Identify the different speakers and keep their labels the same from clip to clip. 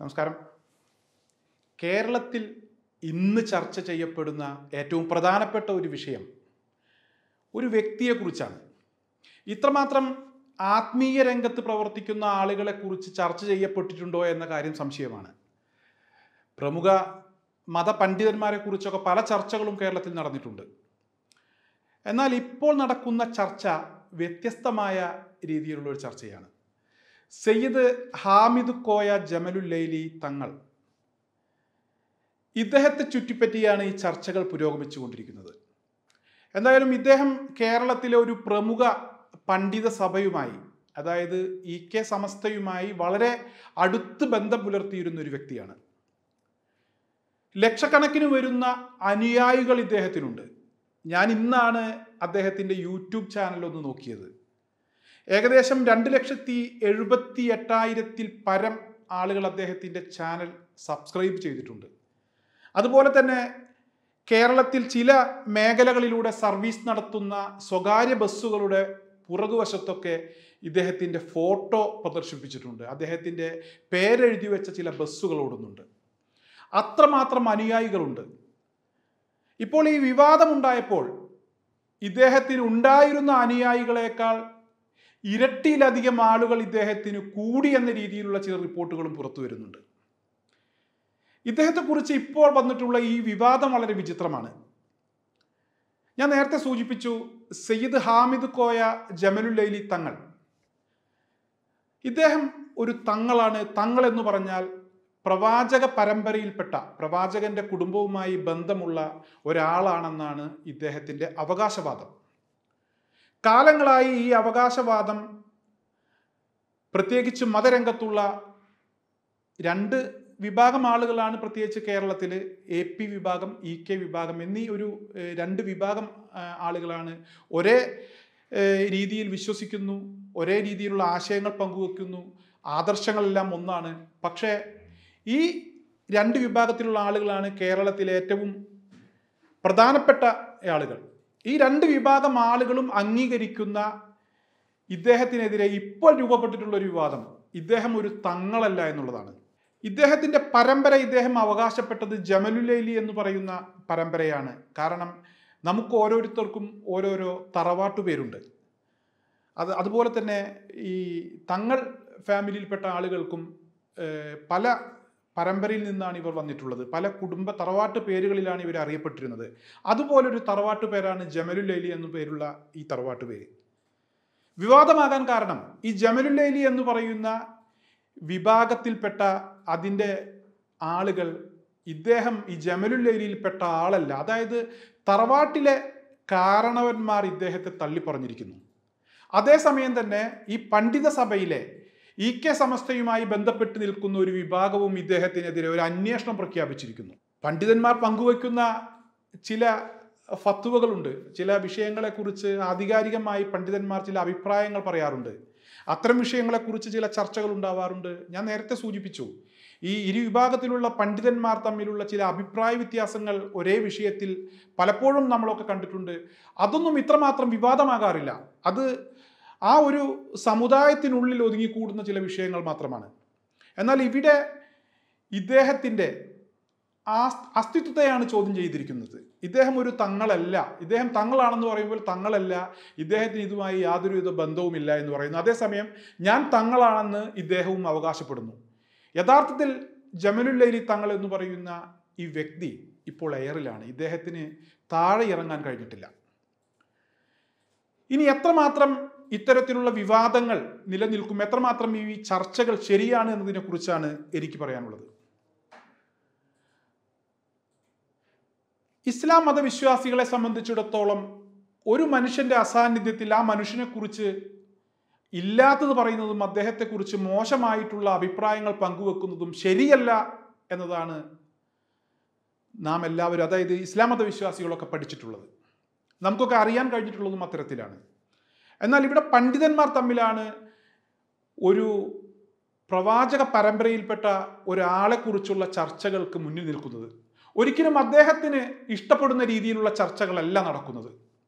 Speaker 1: നമസ്കാരം കേരളത്തിൽ ഇന്ന് ചർച്ച ചെയ്യപ്പെടുന്ന ഏറ്റവും പ്രധാനപ്പെട്ട ഒരു വിഷയം ഒരു വ്യക്തിയെക്കുറിച്ചാണ് ഇത്രമാത്രം ആത്മീയ രംഗത്ത് പ്രവർത്തിക്കുന്ന ആളുകളെക്കുറിച്ച് ചർച്ച ചെയ്യപ്പെട്ടിട്ടുണ്ടോ എന്ന കാര്യം സംശയമാണ് പ്രമുഖ മതപണ്ഡിതന്മാരെ കുറിച്ചൊക്കെ പല ചർച്ചകളും കേരളത്തിൽ നടന്നിട്ടുണ്ട് എന്നാൽ ഇപ്പോൾ നടക്കുന്ന ചർച്ച വ്യത്യസ്തമായ രീതിയിലുള്ള ഒരു ചർച്ചയാണ് സയ്യിദ് ഹാമിദ് കോയ ജമലുല്ലൈലി തങ്ങൾ ഇദ്ദേഹത്തെ ചുറ്റിപ്പറ്റിയാണ് ഈ ചർച്ചകൾ പുരോഗമിച്ചുകൊണ്ടിരിക്കുന്നത് എന്തായാലും ഇദ്ദേഹം കേരളത്തിലെ ഒരു പ്രമുഖ പണ്ഡിത സഭയുമായി അതായത് ഇ കെ സമസ്തയുമായി വളരെ അടുത്ത് ബന്ധം പുലർത്തിയിരുന്ന ഒരു വ്യക്തിയാണ് ലക്ഷക്കണക്കിന് വരുന്ന അനുയായികൾ ഇദ്ദേഹത്തിനുണ്ട് ഞാൻ ഇന്നാണ് അദ്ദേഹത്തിൻ്റെ യൂട്യൂബ് ചാനൽ ഒന്ന് നോക്കിയത് ഏകദേശം രണ്ട് ലക്ഷത്തി എഴുപത്തി എട്ടായിരത്തിൽ പരം ആളുകൾ അദ്ദേഹത്തിൻ്റെ ചാനൽ സബ്സ്ക്രൈബ് ചെയ്തിട്ടുണ്ട് അതുപോലെ തന്നെ കേരളത്തിൽ ചില മേഖലകളിലൂടെ സർവീസ് നടത്തുന്ന സ്വകാര്യ ബസ്സുകളുടെ പുറകുവശത്തൊക്കെ ഇദ്ദേഹത്തിൻ്റെ ഫോട്ടോ പ്രദർശിപ്പിച്ചിട്ടുണ്ട് അദ്ദേഹത്തിൻ്റെ പേരെഴുതി വെച്ച ചില ബസ്സുകൾ ഓടുന്നുണ്ട് അത്രമാത്രം അനുയായികളുണ്ട് ഇപ്പോൾ ഈ വിവാദമുണ്ടായപ്പോൾ ഇദ്ദേഹത്തിന് ഉണ്ടായിരുന്ന അനുയായികളെക്കാൾ ഇരട്ടിയിലധികം ആളുകൾ ഇദ്ദേഹത്തിന് കൂടി എന്ന രീതിയിലുള്ള ചില റിപ്പോർട്ടുകളും പുറത്തു വരുന്നുണ്ട് ഇദ്ദേഹത്തെക്കുറിച്ച് ഇപ്പോൾ വന്നിട്ടുള്ള ഈ വിവാദം വളരെ വിചിത്രമാണ് ഞാൻ നേരത്തെ സൂചിപ്പിച്ചു സയ്യിദ് ഹാമിദ് കോയ ജമലുല്ലൈലി തങ്ങൾ ഇദ്ദേഹം ഒരു തങ്ങളാണ് തങ്ങൾ എന്ന് പറഞ്ഞാൽ പ്രവാചക പരമ്പരയിൽപ്പെട്ട പ്രവാചകന്റെ കുടുംബവുമായി ബന്ധമുള്ള ഒരാളാണെന്നാണ് ഇദ്ദേഹത്തിൻ്റെ അവകാശവാദം കാലങ്ങളായി ഈ അവകാശവാദം പ്രത്യേകിച്ച് മതരംഗത്തുള്ള രണ്ട് വിഭാഗം ആളുകളാണ് പ്രത്യേകിച്ച് കേരളത്തിൽ എ പി വിഭാഗം ഇ കെ വിഭാഗം എന്നീ ഒരു ഏഹ്, രണ്ട് വിഭാഗം ആ, ആളുകളാണ് ഒരേ ഏഹ്, രീതിയിൽ വിശ്വസിക്കുന്നു ഒരേ രീതിയിലുള്ള ആശയങ്ങൾ പങ്കുവെക്കുന്നു ആദർശങ്ങളെല്ലാം ഒന്നാണ് പക്ഷേ ഈ രണ്ട് വിഭാഗത്തിലുള്ള ആളുകളാണ് കേരളത്തിലെ ഏറ്റവും പ്രധാനപ്പെട്ട ആളുകൾ ഈ രണ്ട് വിഭാഗം ആളുകളും അംഗീകരിക്കുന്ന ഇദ്ദേഹത്തിനെതിരെ ഇപ്പോൾ രൂപപ്പെട്ടിട്ടുള്ള ഒരു വിവാദം ഇദ്ദേഹം ഒരു തങ്ങളല്ല എന്നുള്ളതാണ് ഇദ്ദേഹത്തിന്റെ പരമ്പര ഇദ്ദേഹം അവകാശപ്പെട്ടത് ജമലുലൈലി എന്ന് പറയുന്ന പരമ്പരയാണ് കാരണം നമുക്ക് ഓരോരുത്തർക്കും ഓരോരോ തറവാട്ടു പേരുണ്ട് അത് അതുപോലെ തന്നെ ഈ തങ്ങൾ ഫാമിലിയിൽപ്പെട്ട ആളുകൾക്കും ഏഹ്, പല പരമ്പരയിൽ നിന്നാണ് ഇവർ വന്നിട്ടുള്ളത് പല കുടുംബ തറവാട്ട് പേരുകളിലാണ് ഇവർ അറിയപ്പെട്ടിരുന്നത് അതുപോലൊരു തറവാട്ട് പേരാണ് ജമലുലൈലി എന്നു പേരുള്ള ഈ തറവാട്ട് പേര് വിവാദമാകാൻ കാരണം ഈ ജമലുലൈലി എന്ന് പറയുന്ന വിഭാഗത്തിൽപ്പെട്ട അതിൻ്റെ ആളുകൾ ഇദ്ദേഹം ഈ ജമലുല്ലയിൽപ്പെട്ട ആളല്ല അതായത് തറവാട്ടിലെ കാരണവന്മാർ ഇദ്ദേഹത്തെ തള്ളിപ്പറഞ്ഞിരിക്കുന്നു അതേസമയം തന്നെ ഈ പണ്ഡിത സഭയിലെ ഇ കെ സമസ്തയുമായി ബന്ധപ്പെട്ട് നിൽക്കുന്ന ഒരു വിഭാഗവും ഇദ്ദേഹത്തിനെതിരെ ഒരു അന്വേഷണം പ്രഖ്യാപിച്ചിരിക്കുന്നു പണ്ഡിതന്മാർ പങ്കുവയ്ക്കുന്ന ചില ഫത്തുവകളുണ്ട് ചില വിഷയങ്ങളെക്കുറിച്ച് ആധികാരികമായി പണ്ഡിതന്മാർ ചില അഭിപ്രായങ്ങൾ പറയാറുണ്ട് അത്തരം വിഷയങ്ങളെക്കുറിച്ച് ചില ചർച്ചകൾ ഉണ്ടാവാറുണ്ട് ഞാൻ നേരത്തെ സൂചിപ്പിച്ചു ഈ ഇരു വിഭാഗത്തിലുള്ള പണ്ഡിതന്മാർ തമ്മിലുള്ള ചില അഭിപ്രായ വ്യത്യാസങ്ങൾ ഒരേ വിഷയത്തിൽ പലപ്പോഴും നമ്മളൊക്കെ കണ്ടിട്ടുണ്ട് അതൊന്നും ഇത്രമാത്രം വിവാദമാകാറില്ല അത് ആ ഒരു സമുദായത്തിനുള്ളിൽ ഒതുങ്ങിക്കൂടുന്ന ചില വിഷയങ്ങൾ മാത്രമാണ് എന്നാൽ ഇവിടെ ഇദ്ദേഹത്തിൻ്റെ ആ അസ്തിത്വത്തെയാണ് ചോദ്യം ചെയ്തിരിക്കുന്നത് ഇദ്ദേഹം ഒരു തങ്ങളല്ല ഇദ്ദേഹം തങ്ങളാണെന്ന് പറയുമ്പോൾ തങ്ങളല്ല ഇദ്ദേഹത്തിന് ഇതുമായി യാതൊരുവിധ ബന്ധവുമില്ല എന്ന് പറയുന്നു അതേസമയം ഞാൻ തങ്ങളാണെന്ന് ഇദ്ദേഹവും അവകാശപ്പെടുന്നു യഥാർത്ഥത്തിൽ ജമലുല്ലൈലി തങ്ങൾ എന്ന് പറയുന്ന ഈ വ്യക്തി ഇപ്പോൾ എയറിലാണ് ഇദ്ദേഹത്തിന് താഴെ ഇറങ്ങാൻ കഴിഞ്ഞിട്ടില്ല ഇനി എത്രമാത്രം ഇത്തരത്തിലുള്ള വിവാദങ്ങൾ നിലനിൽക്കും എത്രമാത്രം ഈ ചർച്ചകൾ ശരിയാണ് എന്നതിനെക്കുറിച്ചാണ് എനിക്ക് പറയാനുള്ളത് ഇസ്ലാം മതവിശ്വാസികളെ സംബന്ധിച്ചിടത്തോളം ഒരു മനുഷ്യന്റെ അസാന്നിധ്യത്തിൽ ആ മനുഷ്യനെക്കുറിച്ച് ഇല്ലാത്തത് പറയുന്നതും അദ്ദേഹത്തെക്കുറിച്ച് മോശമായിട്ടുള്ള അഭിപ്രായങ്ങൾ പങ്കുവെക്കുന്നതും ശരിയല്ല എന്നതാണ് നാം എല്ലാവരും അതായത് ഇസ്ലാം മതവിശ്വാസികളൊക്കെ പഠിച്ചിട്ടുള്ളത് നമുക്കൊക്കെ അറിയാൻ കഴിഞ്ഞിട്ടുള്ളതും അത്തരത്തിലാണ് എന്നാൽ ഇവിടെ പണ്ഡിതന്മാർ തമ്മിലാണ് ഒരു പ്രവാചക പരമ്പരയിൽപ്പെട്ട ഒരാളെക്കുറിച്ചുള്ള ചർച്ചകൾക്ക് മുന്നിൽ നിൽക്കുന്നത് ഒരിക്കലും അദ്ദേഹത്തിന് ഇഷ്ടപ്പെടുന്ന രീതിയിലുള്ള ചർച്ചകളല്ല നടക്കുന്നത്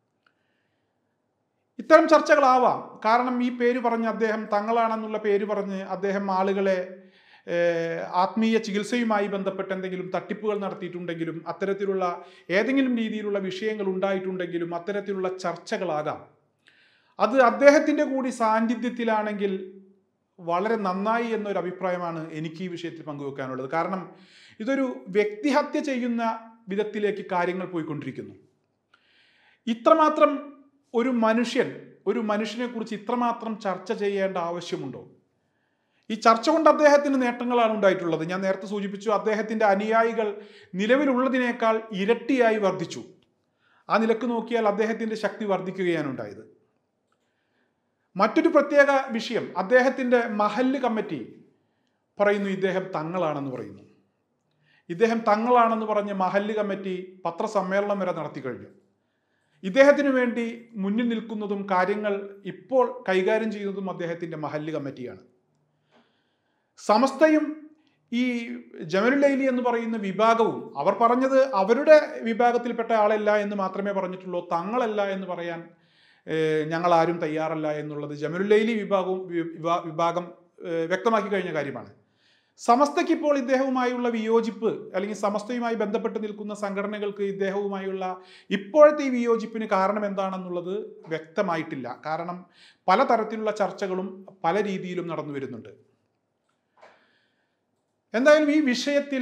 Speaker 1: ഇത്തരം ചർച്ചകളാവാം കാരണം ഈ പേര് പറഞ്ഞ് അദ്ദേഹം തങ്ങളാണെന്നുള്ള പേര് പറഞ്ഞ് അദ്ദേഹം ആളുകളെ ഏഹ്, ആത്മീയ ചികിത്സയുമായി ബന്ധപ്പെട്ട് എന്തെങ്കിലും തട്ടിപ്പുകൾ നടത്തിയിട്ടുണ്ടെങ്കിലും അത്തരത്തിലുള്ള ഏതെങ്കിലും രീതിയിലുള്ള വിഷയങ്ങൾ ഉണ്ടായിട്ടുണ്ടെങ്കിലും അത്തരത്തിലുള്ള ചർച്ചകളാകാം അത് അദ്ദേഹത്തിൻ്റെ കൂടി സാന്നിധ്യത്തിലാണെങ്കിൽ വളരെ നന്നായി എന്നൊരു അഭിപ്രായമാണ് എനിക്ക് ഈ വിഷയത്തിൽ പങ്കുവെക്കാനുള്ളത് കാരണം ഇതൊരു വ്യക്തിഹത്യ ചെയ്യുന്ന വിധത്തിലേക്ക് കാര്യങ്ങൾ പോയിക്കൊണ്ടിരിക്കുന്നു ഇത്രമാത്രം ഒരു മനുഷ്യൻ ഒരു മനുഷ്യനെ കുറിച്ച് ഇത്രമാത്രം ചർച്ച ചെയ്യേണ്ട ആവശ്യമുണ്ടോ ഈ ചർച്ച കൊണ്ട് അദ്ദേഹത്തിന് നേട്ടങ്ങളാണ് ഉണ്ടായിട്ടുള്ളത് ഞാൻ നേരത്തെ സൂചിപ്പിച്ചു അദ്ദേഹത്തിന്റെ അനുയായികൾ നിലവിലുള്ളതിനേക്കാൾ ഇരട്ടിയായി വർദ്ധിച്ചു ആ നിലക്ക് നോക്കിയാൽ അദ്ദേഹത്തിന്റെ ശക്തി വർദ്ധിക്കുകയാണ് ഉണ്ടായത് മറ്റൊരു പ്രത്യേക വിഷയം അദ്ദേഹത്തിന്റെ മഹല്ല് കമ്മിറ്റി പറയുന്നു ഇദ്ദേഹം തങ്ങളാണെന്ന് പറയുന്നു ഇദ്ദേഹം തങ്ങളാണെന്ന് പറഞ്ഞ് മഹല്ല് കമ്മിറ്റി പത്രസമ്മേളനം വരെ നടത്തി കഴിഞ്ഞു ഇദ്ദേഹത്തിന് വേണ്ടി മുന്നിൽ നിൽക്കുന്നതും കാര്യങ്ങൾ ഇപ്പോൾ കൈകാര്യം ചെയ്യുന്നതും അദ്ദേഹത്തിന്റെ മഹല്ല് കമ്മിറ്റിയാണ് സമസ്തയും ഈ ജമലുലൈലി എന്ന് പറയുന്ന വിഭാഗവും അവർ പറഞ്ഞത് അവരുടെ വിഭാഗത്തിൽപ്പെട്ട ആളല്ല എന്ന് മാത്രമേ പറഞ്ഞിട്ടുള്ളൂ തങ്ങളല്ല എന്ന് പറയാൻ ഏഹ്, ഞങ്ങൾ ആരും തയ്യാറല്ല എന്നുള്ളത് ജമലുലൈലി വിഭാഗവും വി- വിഭാ- വിഭാഗം ഏഹ്, വ്യക്തമാക്കി കഴിഞ്ഞ കാര്യമാണ് സമസ്തയ്ക്ക് ഇപ്പോൾ ഇദ്ദേഹവുമായുള്ള വിയോജിപ്പ് അല്ലെങ്കിൽ സമസ്തയുമായി ബന്ധപ്പെട്ട് നിൽക്കുന്ന സംഘടനകൾക്ക് ഇദ്ദേഹവുമായുള്ള ഇപ്പോഴത്തെ ഈ വിയോജിപ്പിന് കാരണം എന്താണെന്നുള്ളത് വ്യക്തമായിട്ടില്ല കാരണം പലതരത്തിലുള്ള ചർച്ചകളും പല രീതിയിലും നടന്നു വരുന്നുണ്ട് എന്തായാലും ഈ വിഷയത്തിൽ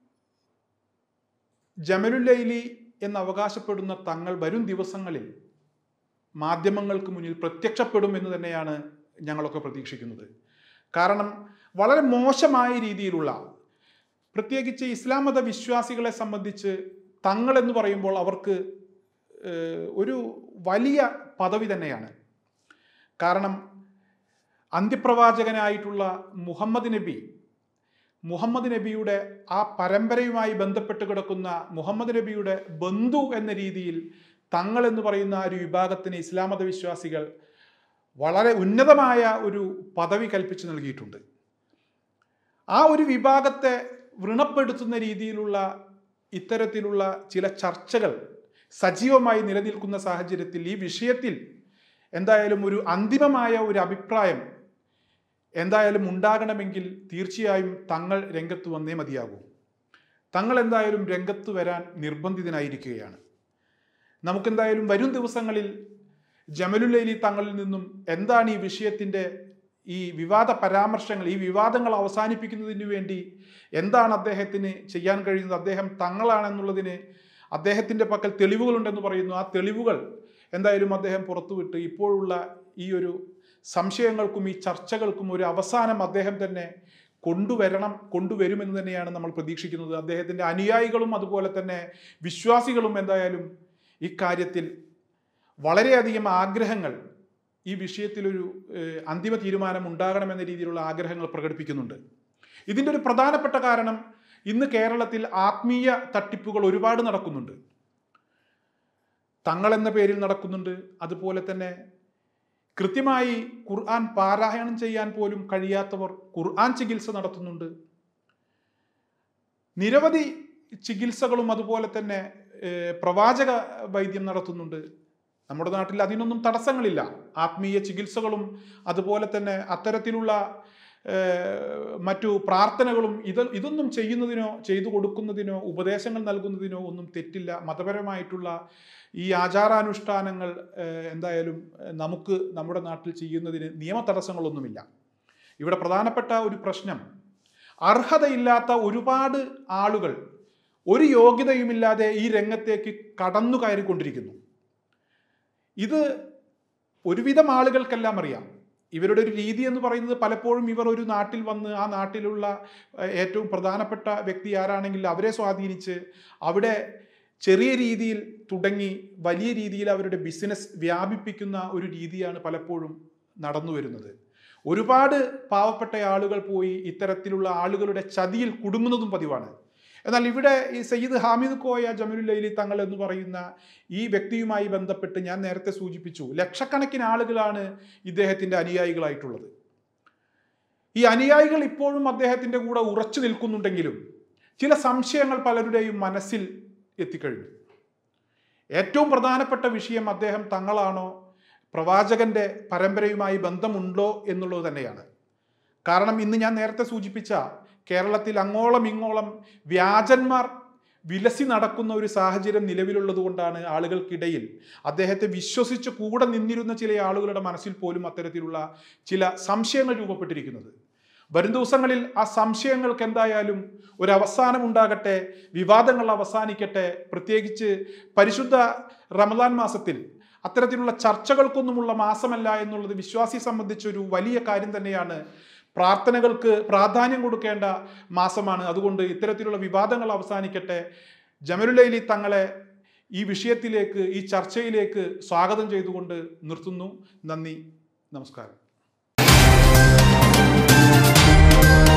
Speaker 1: ജമലുല്ലൈലി എന്ന് അവകാശപ്പെടുന്ന തങ്ങൾ വരും ദിവസങ്ങളിൽ മാധ്യമങ്ങൾക്ക് മുന്നിൽ പ്രത്യക്ഷപ്പെടും എന്ന് തന്നെയാണ് ഞങ്ങളൊക്കെ പ്രതീക്ഷിക്കുന്നത് കാരണം വളരെ മോശമായ രീതിയിലുള്ള പ്രത്യേകിച്ച് ഇസ്ലാം മത വിശ്വാസികളെ സംബന്ധിച്ച് തങ്ങൾ എന്ന് പറയുമ്പോൾ അവർക്ക് ഏഹ്, ഒരു വലിയ പദവി തന്നെയാണ് കാരണം അന്ത്യപ്രവാചകനായിട്ടുള്ള മുഹമ്മദ് നബി മുഹമ്മദ് നബിയുടെ ആ പരമ്പരയുമായി ബന്ധപ്പെട്ട് കിടക്കുന്ന മുഹമ്മദ് നബിയുടെ ബന്ധു എന്ന രീതിയിൽ തങ്ങൾ എന്ന് പറയുന്ന ആ ഒരു വിഭാഗത്തിന് ഇസ്ലാം മത വിശ്വാസികൾ വളരെ ഉന്നതമായ ഒരു പദവി കൽപ്പിച്ചു നൽകിയിട്ടുണ്ട് ആ ഒരു വിഭാഗത്തെ വ്രണപ്പെടുത്തുന്ന രീതിയിലുള്ള ഇത്തരത്തിലുള്ള ചില ചർച്ചകൾ സജീവമായി നിലനിൽക്കുന്ന സാഹചര്യത്തിൽ ഈ വിഷയത്തിൽ എന്തായാലും ഒരു അന്തിമമായ ഒരു അഭിപ്രായം എന്തായാലും ഉണ്ടാകണമെങ്കിൽ തീർച്ചയായും തങ്ങൾ രംഗത്ത് വന്നേ മതിയാകൂ തങ്ങൾ എന്തായാലും രംഗത്ത് വരാൻ നിർബന്ധിതനായിരിക്കുകയാണ് നമുക്കെന്തായാലും വരും ദിവസങ്ങളിൽ ജമലുലൈലി തങ്ങളിൽ നിന്നും എന്താണ് ഈ വിഷയത്തിൻ്റെ ഈ വിവാദ പരാമർശങ്ങൾ ഈ വിവാദങ്ങൾ അവസാനിപ്പിക്കുന്നതിന് വേണ്ടി എന്താണ് അദ്ദേഹത്തിന് ചെയ്യാൻ കഴിയുന്നത് അദ്ദേഹം തങ്ങളാണെന്നുള്ളതിന് അദ്ദേഹത്തിൻ്റെ പക്കൽ തെളിവുകളുണ്ടെന്ന് പറയുന്നു ആ തെളിവുകൾ എന്തായാലും അദ്ദേഹം പുറത്തുവിട്ട് ഇപ്പോഴുള്ള ഈ ഒരു സംശയങ്ങൾക്കും ഈ ചർച്ചകൾക്കും ഒരു അവസാനം അദ്ദേഹം തന്നെ കൊണ്ടുവരണം കൊണ്ടുവരുമെന്ന് തന്നെയാണ് നമ്മൾ പ്രതീക്ഷിക്കുന്നത് അദ്ദേഹത്തിൻ്റെ അനുയായികളും അതുപോലെ തന്നെ വിശ്വാസികളും എന്തായാലും ഇക്കാര്യത്തിൽ വളരെയധികം ആഗ്രഹങ്ങൾ ഈ വിഷയത്തിലൊരു ഏഹ്, അന്തിമ തീരുമാനം ഉണ്ടാകണമെന്ന രീതിയിലുള്ള ആഗ്രഹങ്ങൾ പ്രകടിപ്പിക്കുന്നുണ്ട് ഇതിൻ്റെ ഒരു പ്രധാനപ്പെട്ട കാരണം ഇന്ന് കേരളത്തിൽ ആത്മീയ തട്ടിപ്പുകൾ ഒരുപാട് നടക്കുന്നുണ്ട് തങ്ങൾ എന്ന പേരിൽ നടക്കുന്നുണ്ട് അതുപോലെ തന്നെ കൃത്യമായി ഖുർആൻ പാരായണം ചെയ്യാൻ പോലും കഴിയാത്തവർ ഖുർആൻ ചികിത്സ നടത്തുന്നുണ്ട് നിരവധി ചികിത്സകളും അതുപോലെ തന്നെ ഏഹ്, പ്രവാചക വൈദ്യം നടത്തുന്നുണ്ട് നമ്മുടെ നാട്ടിൽ അതിനൊന്നും തടസ്സങ്ങളില്ല ആത്മീയ ചികിത്സകളും അതുപോലെ തന്നെ അത്തരത്തിലുള്ള ഏഹ്, മറ്റു പ്രാർത്ഥനകളും ഇത് ഇതൊന്നും ചെയ്യുന്നതിനോ ചെയ്തു കൊടുക്കുന്നതിനോ ഉപദേശങ്ങൾ നൽകുന്നതിനോ ഒന്നും തെറ്റില്ല മതപരമായിട്ടുള്ള ഈ ആചാരാനുഷ്ഠാനങ്ങൾ ഏഹ്, എന്തായാലും ഏഹ്, നമുക്ക് നമ്മുടെ നാട്ടിൽ ചെയ്യുന്നതിന് നിയമ തടസ്സങ്ങളൊന്നുമില്ല ഇവിടെ പ്രധാനപ്പെട്ട ഒരു പ്രശ്നം അർഹതയില്ലാത്ത ഒരുപാട് ആളുകൾ ഒരു യോഗ്യതയുമില്ലാതെ ഈ രംഗത്തേക്ക് കടന്നു കയറിക്കൊണ്ടിരിക്കുന്നു ഇത് ഒരുവിധം ആളുകൾക്കെല്ലാം അറിയാം ഇവരുടെ ഒരു രീതി എന്ന് പറയുന്നത് പലപ്പോഴും ഇവർ ഒരു നാട്ടിൽ വന്ന് ആ നാട്ടിലുള്ള ഏഹ്, ഏറ്റവും പ്രധാനപ്പെട്ട വ്യക്തി ആരാണെങ്കിൽ അവരെ സ്വാധീനിച്ച് അവിടെ ചെറിയ രീതിയിൽ തുടങ്ങി വലിയ രീതിയിൽ അവരുടെ ബിസിനസ് വ്യാപിപ്പിക്കുന്ന ഒരു രീതിയാണ് പലപ്പോഴും നടന്നു വരുന്നത് ഒരുപാട് പാവപ്പെട്ട ആളുകൾ പോയി ഇത്തരത്തിലുള്ള ആളുകളുടെ ചതിയിൽ കുടുങ്ങുന്നതും പതിവാണ് എന്നാൽ ഇവിടെ ഈ സയ്യിദ് ഹാമിദ് കോയ ജമലുല്ലൈലി തങ്ങൾ എന്ന് പറയുന്ന ഈ വ്യക്തിയുമായി ബന്ധപ്പെട്ട് ഞാൻ നേരത്തെ സൂചിപ്പിച്ചു ലക്ഷക്കണക്കിന് ആളുകളാണ് ഇദ്ദേഹത്തിൻ്റെ അനുയായികളായിട്ടുള്ളത് ഈ അനുയായികൾ ഇപ്പോഴും അദ്ദേഹത്തിൻ്റെ കൂടെ ഉറച്ചു നിൽക്കുന്നുണ്ടെങ്കിലും ചില സംശയങ്ങൾ പലരുടെയും മനസ്സിൽ എത്തിക്കഴിഞ്ഞു ഏറ്റവും പ്രധാനപ്പെട്ട വിഷയം അദ്ദേഹം തങ്ങളാണോ പ്രവാചകന്റെ പരമ്പരയുമായി ബന്ധമുണ്ടോ എന്നുള്ളത് തന്നെയാണ് കാരണം ഇന്ന് ഞാൻ നേരത്തെ സൂചിപ്പിച്ച കേരളത്തിൽ അങ്ങോളം ഇങ്ങോളം വ്യാജന്മാർ വിലസി നടക്കുന്ന ഒരു സാഹചര്യം നിലവിലുള്ളത് കൊണ്ടാണ് ആളുകൾക്കിടയിൽ അദ്ദേഹത്തെ വിശ്വസിച്ച് കൂടെ നിന്നിരുന്ന ചില ആളുകളുടെ മനസ്സിൽ പോലും അത്തരത്തിലുള്ള ചില സംശയങ്ങൾ രൂപപ്പെട്ടിരിക്കുന്നത് വരും ദിവസങ്ങളിൽ ആ സംശയങ്ങൾക്ക് എന്തായാലും ഒരു അവസാനം ഉണ്ടാകട്ടെ വിവാദങ്ങൾ അവസാനിക്കട്ടെ പ്രത്യേകിച്ച് പരിശുദ്ധ റമദാൻ മാസത്തിൽ അത്തരത്തിലുള്ള ചർച്ചകൾക്കൊന്നുമുള്ള മാസമല്ല എന്നുള്ളത് വിശ്വാസി സംബന്ധിച്ചൊരു വലിയ കാര്യം തന്നെയാണ് പ്രാർത്ഥനകൾക്ക് പ്രാധാന്യം കൊടുക്കേണ്ട മാസമാണ് അതുകൊണ്ട് ഇത്തരത്തിലുള്ള വിവാദങ്ങൾ അവസാനിക്കട്ടെ ജമലുലൈലി തങ്ങളെ ഈ വിഷയത്തിലേക്ക് ഈ ചർച്ചയിലേക്ക് സ്വാഗതം ചെയ്തുകൊണ്ട് നിർത്തുന്നു നന്ദി നമസ്കാരം